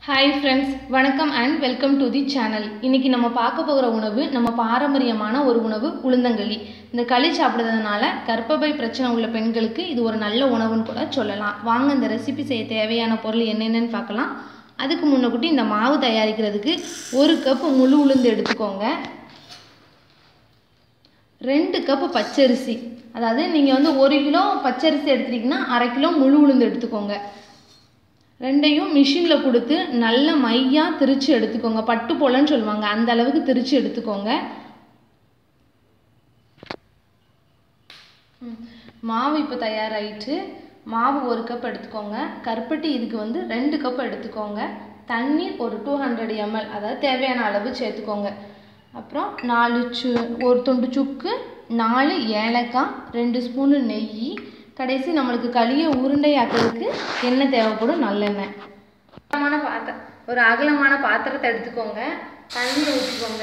hi friends வணக்கம் and welcome to the channel இன்னைக்கு நம்ம பார்க்க போகிற உணவு நம்ம பாரம்பரியமான ஒரு உணவு உளுந்தங்களி இந்த களி சாப்பிடுறதுனால கர்ப்பப்பை பிரச்சனை உள்ள பெண்களுக்கு இது ஒரு நல்ல உணவுன்னு கூட சொல்லலாம் வாங்க இந்த ரெசிபி செய்ய தேவையான பொருள் என்னென்னு பார்க்கலாம் அதுக்கு முன்னக்கூட்டி இந்த மாவு தயாரிக்கிறதுக்கு ஒரு கப் முழு உளுந்து எடுத்துக்கோங்க ரெண்டு கப்பு பச்சரிசி அதாவது நீங்கள் வந்து ஒரு கிலோ பச்சரிசி எடுத்துட்டிங்கன்னா அரை கிலோ முழு உளுந்து எடுத்துக்கோங்க ரெண்டையும் மிஷினில் கொடுத்து நல்ல மையாக திரித்து எடுத்துக்கோங்க பட்டு போலன்னு சொல்லுவாங்க அந்த அளவுக்கு திரித்து எடுத்துக்கோங்க ம், மாவு இப்போ தயாராகிட்டு மாவு ஒரு கப் எடுத்துக்கோங்க கருப்பட்டி இதுக்கு வந்து ரெண்டு கப் எடுத்துக்கோங்க தண்ணீர் ஒரு டூ ஹண்ட்ரட் எம்எல் அதாவது தேவையான அளவு சேர்த்துக்கோங்க அப்புறம் நாலு சு ஒரு துண்டு சுக்கு நாலு ஏலக்காய் ரெண்டு ஸ்பூனு நெய் கடைசி நம்மளுக்கு களியை உருண்டையாக்கிறதுக்கு எண்ணெய் தேவைப்படும் நல்லெண்ணெய் அகலமான பாத்திர ஒரு அகலமான பாத்திரத்தை எடுத்துக்கோங்க தண்ணி ஊற்றிக்கோங்க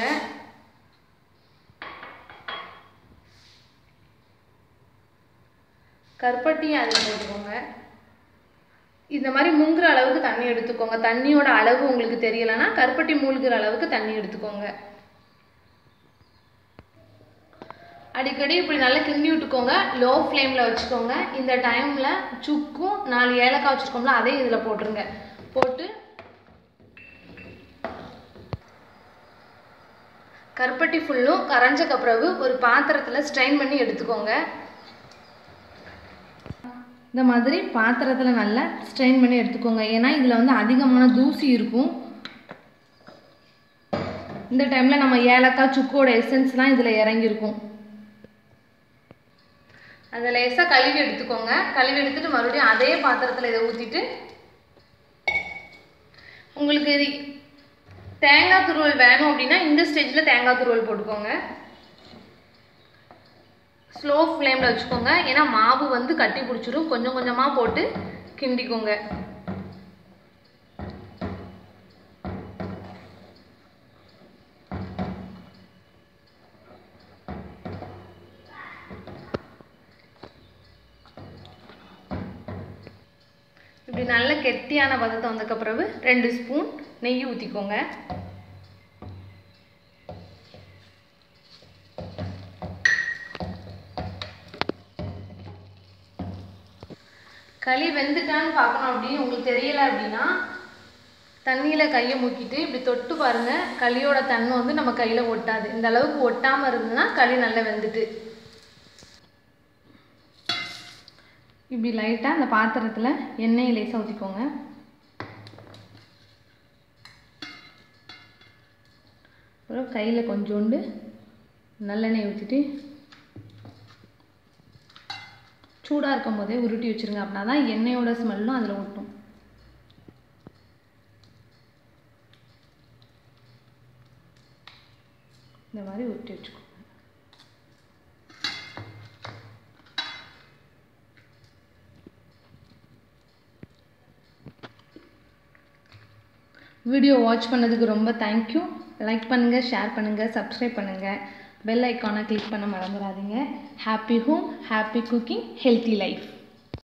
கருப்பட்டியை அதில் போட்டுக்கோங்க இந்த மாதிரி முங்குற அளவுக்கு தண்ணி எடுத்துக்கோங்க தண்ணியோட அளவு உங்களுக்கு தெரியலைன்னா கருப்பட்டி மூழ்கிற அளவுக்கு தண்ணி எடுத்துக்கோங்க அடிக்கடி இப்படி நல்லா கிண்டி விட்டுக்கோங்க லோ ஃப்ளேமில் வச்சுக்கோங்க இந்த டைமில் சுக்கும் நாலு ஏலக்காய் வச்சுருக்கோம்ல அதையும் இதில் போட்டுருங்க போட்டு கருப்பட்டி ஃபுல்லும் கரைஞ்ச பிறகு ஒரு பாத்திரத்தில் ஸ்ட்ரெயின் பண்ணி எடுத்துக்கோங்க இந்த மாதிரி பாத்திரத்தில் நல்லா ஸ்ட்ரெயின் பண்ணி எடுத்துக்கோங்க ஏன்னா இதில் வந்து அதிகமான தூசி இருக்கும் இந்த டைமில் நம்ம ஏலக்காய் சுக்கோட எசன்ஸ்லாம் இதில் இறங்கியிருக்கும் அதை லேசாக கழுவி எடுத்துக்கோங்க கழுவி எடுத்துட்டு மறுபடியும் அதே பாத்திரத்தில் இதை ஊற்றிட்டு உங்களுக்கு இது தேங்காய் துருவல் வேணும் அப்படின்னா இந்த ஸ்டேஜில் தேங்காய் துருவல் போட்டுக்கோங்க ஸ்லோ ஃப்ளேமில் வச்சுக்கோங்க ஏன்னா மாவு வந்து கட்டி பிடிச்சிரும் கொஞ்சம் கொஞ்சமாக போட்டு கிண்டிக்கோங்க இப்படி நல்ல கெட்டியான பதத்தை வந்ததுக்கு பிறகு ரெண்டு ஸ்பூன் நெய் ஊற்றிக்கோங்க களி வெந்துட்டான்னு பார்க்கணும் அப்படின்னு உங்களுக்கு தெரியல அப்படின்னா தண்ணியில் கையை முக்கிட்டு இப்படி தொட்டு பாருங்க களியோட தன்மை வந்து நம்ம கையில் ஒட்டாது இந்த அளவுக்கு ஒட்டாமல் இருந்ததுன்னா களி நல்லா வெந்துட்டு இப்படி லைட்டாக அந்த பாத்திரத்தில் எண்ணெயை லேசாக ஊற்றிக்கோங்க அப்புறம் கையில் கொஞ்சோண்டு நல்லெண்ணெய் ஊற்றிட்டு சூடாக இருக்கும் போதே உருட்டி வச்சுருங்க அப்படின்னா தான் எண்ணெயோட ஸ்மெல்லும் அதில் ஒட்டும் இந்த மாதிரி உருட்டி வச்சுக்கோங்க வீடியோ வாட்ச் பண்ணதுக்கு ரொம்ப தேங்க்யூ லைக் பண்ணுங்கள் ஷேர் பண்ணுங்கள் சப்ஸ்கிரைப் பண்ணுங்கள் பெல் ஐக்கானை கிளிக் பண்ண மறந்துடாதீங்க happy home happy cooking healthy life